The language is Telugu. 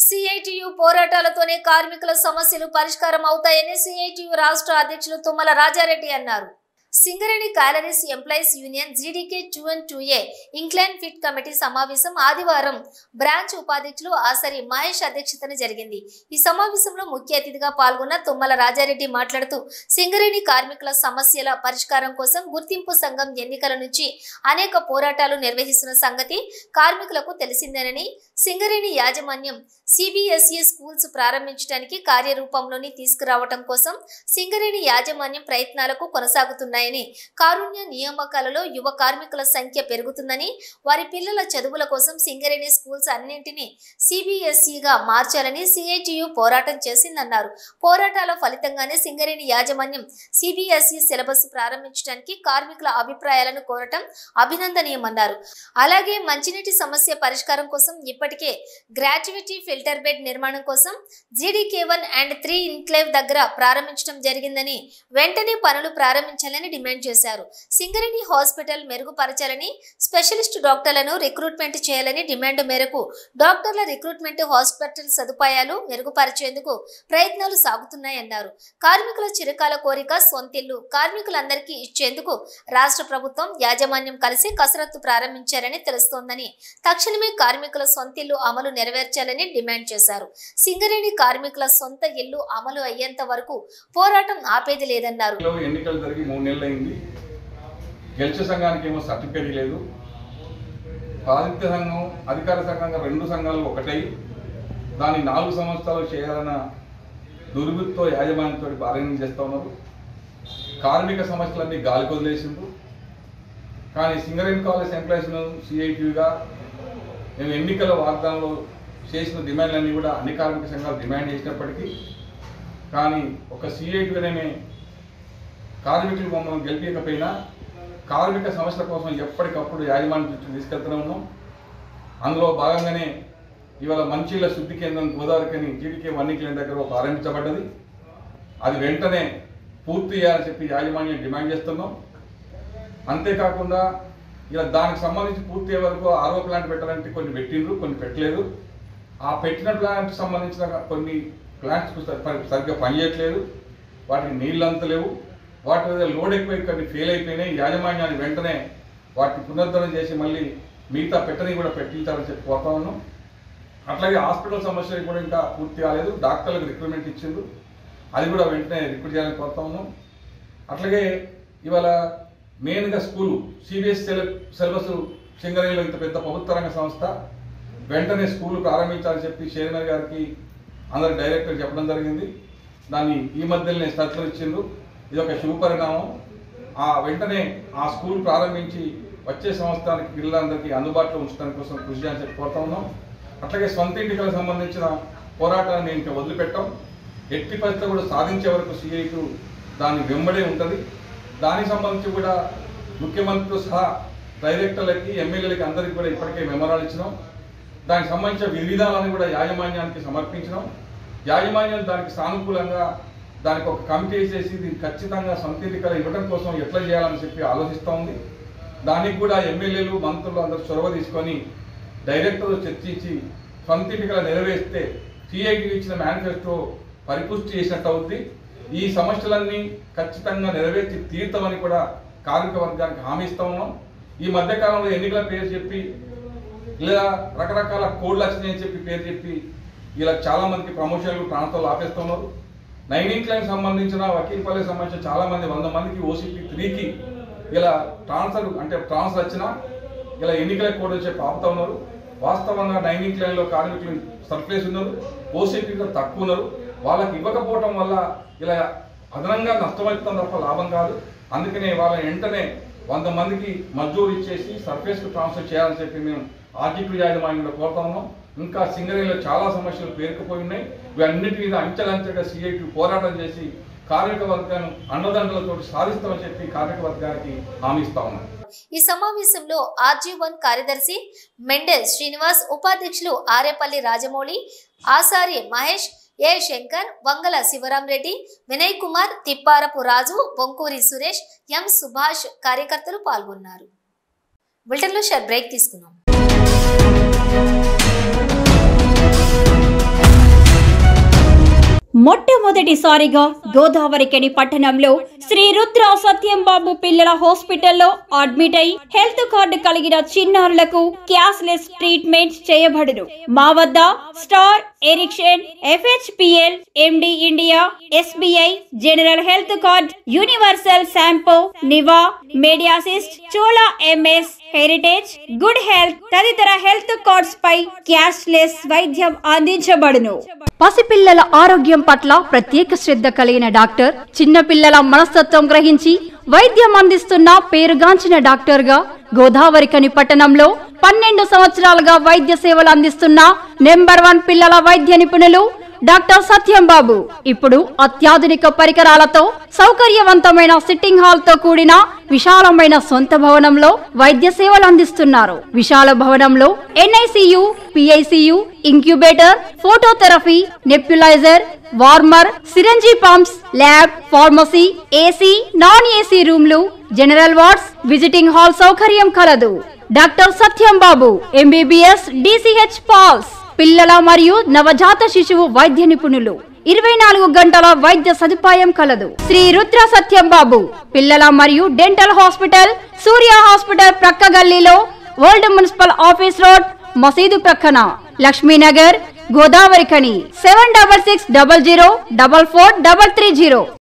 సిఐటియు పోరాటాలతోనే కార్మికుల సమస్యలు పరిష్కారం అవుతాయని సిఐటియు రాష్ట్ర అధ్యక్షులు తుమ్మల రాజారెడ్డి అన్నారు Singareni collieries employees union GDK two and two A incline pit committee సమావేశం ఆదివారం బ్రాంచ్ ఉపాధ్యక్షులు ఆసరి మహేష్ అధ్యక్షతన జరిగింది ఈ సమావేశంలో ముఖ్య అతిథిగా పాల్గొన్న తుమ్మల రాజారెడ్డి మాట్లాడుతూ సింగరేణి కార్మికుల సమస్యల పరిష్కారం కోసం గుర్తింపు సంఘం ఎన్నికల నుంచి అనేక పోరాటాలు నిర్వహిస్తున్న సంగతి కార్మికులకు తెలిసిందేనని సింగరేణి యాజమాన్యం సిబిఎస్ఈ స్కూల్స్ ప్రారంభించడానికి కార్యరూపంలోని తీసుకురావటం కోసం సింగరేణి యాజమాన్యం ప్రయత్నాలకు కొనసాగుతున్నాయని కారుణ్య నియామకాలలో యువ కార్మికుల సంఖ్య పెరుగుతుందని వారి పిల్లల చదువుల కోసం సింగరేణి స్కూల్స్ అన్నింటినీ సిబిఎస్ఈగా మార్చాలని సిఐటియు పోరాటం చేసిందన్నారు పోరాటాల ఫలితంగానే సింగరేణి యాజమాన్యం సిబిఎస్ఈ సిలబస్ ప్రారంభించడానికి కార్మికుల అభిప్రాయాలను కోరటం అభినందనీయమన్నారు అలాగే మంచినీటి సమస్య పరిష్కారం కోసం ఇప్పటికే గ్రాట్యుటీ ఫిల్టర్ బెడ్ నిర్మాణం కోసం GDK one and three incline దగ్గర ప్రారంభించడం జరిగిందని వెంటనే పనులు ప్రారంభించాలని డిమాండ్ చేశారు సింగరేణి హాస్పిటల్ మెరుగుపరచాలని స్పెషలిస్ట్ డాక్టర్లను రిక్రూట్మెంట్ చేయాలని డిమాండ్ మేరకు డాక్టర్ల రిక్రూట్మెంట్ హాస్పిటల్ సదుపాయాలు మెరుగుపరిచేందుకు ప్రయత్నాలు సాగుతున్నాయన్నారు కార్మికుల చిరకాల కోరిక సొంతిల్లు కార్మికులందరికీ ఇచ్చేందుకు రాష్ట్ర ప్రభుత్వం యాజమాన్యం కలిసి కసరత్తు ప్రారంభించారని తెలుస్తోందని తక్షణమే కార్మికుల సొంతిల్లు అమలు నెరవేర్చాలని డిమాండ్ చేశారు సింగరేణి కార్మికుల సొంత ఇల్లు అమలు అయ్యేంత వరకు పోరాటం ఆపేది లేదన్నారు లో ఎన్నికలు జరిగి మూడు నెలలు అయింది గెలిచే సంఘానికి ఏమో సర్టిఫికేట్ లేదు ఆదిత్య సంఘం అధికార సంఘంగా రెండు సంఘాలు ఒకటై దాన్ని నాలుగు సంవత్సరాలు చేయాలన్న దుర్బుద్ధితో యాజమాన్యంతో బార్గెనింగ్ చేస్తూ ఉన్నారు కార్మిక సమస్యలన్నీ గాలి వదిలేసిండ్రు కానీ సింగరేన్ కాలేజ్ ఎంప్లాయీస్ను సిఐటిగా మేము ఎన్నికల వాగ్దానంలో చేసిన డిమాండ్లన్నీ కూడా అన్ని కార్మిక సంఘాలు డిమాండ్ చేసినప్పటికీ కానీ ఒక సిఐటిగానే కార్మికులు మమ్మల్ని గెలిపించకపోయినా కార్మిక సమస్యల కోసం ఎప్పటికప్పుడు యాజమాన్యం దృష్టికి తీసుకెళ్తూనే ఉన్నాం అందులో భాగంగానే ఇవాళ మంచిల శుద్ధి కేంద్రం గోదావరికని జీడికే వన్నికల దగ్గర ఒక ఆరంభించబడ్డది అది వెంటనే పూర్తి చేయాలని చెప్పి యాజమాన్యం డిమాండ్ చేస్తున్నాం అంతేకాకుండా ఇలా దానికి సంబంధించి పూర్తి అయ్యే వరకు ఆరో ప్లాంట్ పెట్టాలంటే కొన్ని పెట్టిండ్రు కొన్ని పెట్టలేదు ఆ పెట్టిన ప్లాంట్ సంబంధించిన కొన్ని ప్లాంట్స్ సరిగ్గా పనిచేయట్లేదు వాటికి నీళ్ళు అంతలేవు వాటి మీద లోడ్ ఎక్కువ కొన్ని ఫెయిల్ అయిపోయినాయి యాజమాన్యాన్ని వెంటనే వాటిని పునరుద్ధరణ చేసి మళ్ళీ మిగతా పెట్టని కూడా పెట్టించాలని చెప్పి కోరుతా ఉన్నాం అట్లాగే హాస్పిటల్ సమస్య కూడా ఇంకా పూర్తి కాలేదు డాక్టర్లకు రిక్రూట్మెంట్ ఇచ్చిండ్రు అది కూడా వెంటనే రిక్రూట్ చేయాలని కోరుతా ఉన్నాం అట్లాగే ఇవాళ మెయిన్గా స్కూలు సిబిఎస్ సిలబస్ సింగరేణిలో ఇంత పెద్ద ప్రభుత్వ రంగ సంస్థ వెంటనే స్కూల్ ప్రారంభించాలని చెప్పి చైర్మన్ గారికి అందరు డైరెక్టర్ చెప్పడం జరిగింది దాన్ని ఈ మధ్యలోనే సర్కులర్ ఇచ్చిండ్రు ఇది ఒక శుభ పరిణామం ఆ వెంటనే ఆ స్కూల్ ప్రారంభించి వచ్చే సంవత్సరానికి పిల్లలందరికీ అందుబాటులో ఉంచడం కోసం కృషి చేయాలని చెప్పి కోరుతా ఉన్నాం అట్లాగే సొంత ఇంటికలకు సంబంధించిన పోరాటాన్ని ఇంకా వదిలిపెట్టాం ఎట్టి పరిస్థితులు కూడా సాధించే వరకు సిఐటు దాని వెంబడే ఉంటుంది దానికి సంబంధించి కూడా ముఖ్యమంత్రితో సహా డైరెక్టర్లకి ఎమ్మెల్యేలకి అందరికీ కూడా ఇప్పటికే మెమరాలు ఇచ్చినాం దానికి సంబంధించిన విధి విధానాన్ని కూడా యాజమాన్యానికి సమర్పించినాం యాజమాన్యం దానికి సానుకూలంగా దానికి ఒక కమిటీ వేసేసి దీన్ని ఖచ్చితంగా సొంత ఎన్నికలు ఇవ్వడం కోసం ఎట్లా చేయాలని చెప్పి ఆలోచిస్తూ ఉంది దానికి కూడా ఎమ్మెల్యేలు మంత్రులు అందరూ చొరవ తీసుకొని డైరెక్టర్లు చర్చించి సొంత ఎన్నికలు నెరవేరిస్తే సిఐటి ఇచ్చిన మేనిఫెస్టో పరిపుష్టి చేసినట్టు అవుద్ది ఈ సమస్యలన్నీ ఖచ్చితంగా నెరవేర్చి తీరుతామని కూడా కార్మిక వర్గానికి హామీ ఇస్తా ఉన్నాం ఈ మధ్యకాలంలో ఎన్నికల పేరు చెప్పి లేదా రకరకాల కోడ్లు వచ్చినాయని చెప్పి పేరు చెప్పి ఇలా చాలా మందికి ప్రమోషన్లు ట్రాన్స్ఫర్లు ఆపేస్తున్నారు నైనింగ్ క్లైమ్ సంబంధించిన వకీల్పల్లికి సంబంధించిన చాలా మంది వంద మందికి ఓసీపీ త్రీకి ఇలా ట్రాన్స్ఫర్ అంటే ట్రాన్స్ఫర్ వచ్చినా ఇలా ఎన్నికల కోడ్ అని చెప్పి ఆపుతా ఉన్నారు వాస్తవంగా నైనింగ్ క్లైమ్లో కార్మికులు సర్ప్లేస్ ఉన్నారు ఓసీపీలో తక్కువ ఉన్నారు వాళ్ళకి ఇవ్వకపోవటం వల్ల ఇలా అదనంగా నష్టమవుతుంది తప్ప లాభం కాదు అందుకనే వాళ్ళ వెంటనే వంద మందికి మజ్జూరు ఇచ్చేసి సర్ఫేస్కు ట్రాన్స్ఫర్ చేయాలని చెప్పి మేము ఆర్టీపీ యాజమాన్యంలో కోరుతా ఉన్నాం ఇంకా సింగరేణిలో చాలా సమస్యలు పేరుకుపోయి ఉన్నాయి ఇవన్నిటి మీద అంచెలంచెగా సిఐటి పోరాటం చేసి కార్మిక వర్గాన్ని అండదండలతో సాధిస్తామని చెప్పి కార్మిక వర్గానికి హామీ ఇస్తా ఉన్నాం ఈ సమావేశంలో ఆర్జీ వన్ కార్యదర్శి మెండెల్ శ్రీనివాస్ ఉపాధ్యక్షులు ఆరేపల్లి రాజమౌళి ఆసారి మహేష్ ఏ శంకర్ వంగల శివరాంరెడ్డి వినయ్ కుమార్ తిప్పారపు రాజు బొంకూరి సురేష్ ఎం సుభాష్ కార్యకర్తలు పాల్గొన్నారు బులెటిన్లో షార్ట్ బ్రేక్ తీసుకున్నాం మొట్టమొదటిసారిగా గోదావరికని పట్టణంలో శ్రీ రుద్ర సత్యం బాబు పిల్లల హాస్పిటల్లో అడ్మిట్ అయి హెల్త్ కార్డు కలిగిన చిన్నారులకు క్యాష్లెస్ ట్రీట్మెంట్ చేయబడును మా వద్ద స్టార్ ఎరిక్షన్ FHPL MD India SBI general health card universal Sompo Niva Medi Assist Chola MS Heritage good health తదితర హెల్త్ కార్డ్స్ పై క్యాష్లెస్ వైద్యం అందించబడును పసిపిల్లల ఆరోగ్యం పట్ల ప్రత్యేక శ్రద్ధ కలిగిన డాక్టర్ చిన్న పిల్లల మనస్తత్వం గ్రహించి వైద్యం అందిస్తున్న పేరుగాంచిన డాక్టర్ గా గోదావరికని పట్టణంలో పన్నెండు సంవత్సరాలుగా వైద్య సేవలు అందిస్తున్న నెంబర్ వన్ పిల్లల వైద్య నిపుణులు డాక్టర్ సత్యం బాబు ఇప్పుడు అత్యాధునిక పరికరాలతో సౌకర్యవంతమైన సిట్టింగ్ హాల్ తో కూడిన విశాలమైన సొంత భవనంలో వైద్య సేవలు అందిస్తున్నారు విశాల భవనంలో NICU PICU incubator phototherapy nebuliser warmer syringe pumps lab pharmacy AC non AC రూమ్లు జనరల్ వార్డ్స్ విజిటింగ్ హాల్ సౌకర్యం కలదు doctor Satyam Babu MBBS DCH PALS పిల్లల మరియు నవజాత శిశువు వైద్య నిపుణులు ఇరవై నాలుగు గంటల వైద్య సదుపాయం కలదు శ్రీ రుద్ర సత్యం బాబు పిల్లల మరియు డెంటల్ హాస్పిటల్ సూర్య హాస్పిటల్ ప్రక్క గల్లీలో ఓల్డ్ మున్సిపల్ ఆఫీస్ రోడ్ మసీదు ప్రక్కన లక్ష్మీనగర్ గోదావరి కని seven double six double zero double four double three zero